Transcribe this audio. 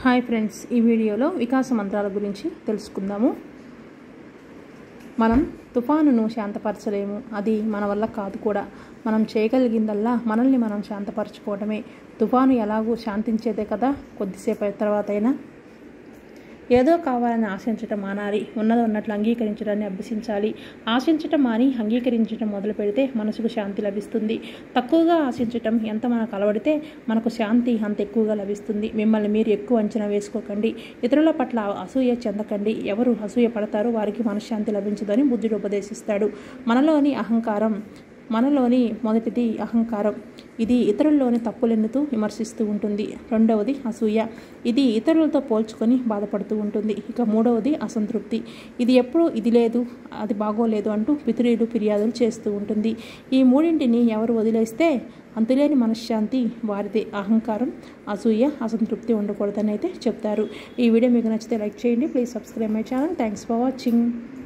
hi friends ఈ వీడియోలో వికాస మంత్రాల గురించి తెలుసుకుందాము మనం తుఫానును శాంతపరచలేము అది మన వల్ల కాదు కూడా మనం చేయగలిగిందల్లా మనల్ని మనం శాంతపరచుకోవడమే తుఫాను ఎలాగూ శాంతించేదే కదా కొద్దిసేపు తర్వాత అయినా ఏదో కావాలని ఆశించటం మానాలి ఉన్నది ఉన్నట్లు అంగీకరించడాన్ని అభ్యసించాలి ఆశించటం మాని అంగీకరించటం మొదలు పెడితే మనసుకు శాంతి లభిస్తుంది తక్కువగా ఆశించటం ఎంత మనకు అలవడితే మనకు శాంతి అంత ఎక్కువగా లభిస్తుంది మిమ్మల్ని మీరు ఎక్కువ అంచనా వేసుకోకండి ఇతరుల పట్ల అసూయ చెందకండి ఎవరు అసూయ పడతారో వారికి మనశ్శాంతి లభించదని బుద్ధుడు ఉపదేశిస్తాడు మనలోని అహంకారం మనలోని మొదటిది అహంకారం ఇది ఇతరుల్లోని తప్పులెన్నుతూ విమర్శిస్తూ ఉంటుంది రెండవది అసూయ ఇది ఇతరులతో పోల్చుకొని బాధపడుతూ ఉంటుంది ఇక మూడవది అసంతృప్తి ఇది ఎప్పుడూ ఇది లేదు అది బాగోలేదు అంటూ పితురీలు ఫిర్యాదులు చేస్తూ ఉంటుంది ఈ మూడింటిని ఎవరు వదిలేస్తే అంతులేని మనశ్శాంతి వారిదే అహంకారం అసూయ అసంతృప్తి ఉండకూడదని అయితే చెప్తారు ఈ వీడియో మీకు నచ్చితే లైక్ చేయండి please subscribe my channel thanks for watching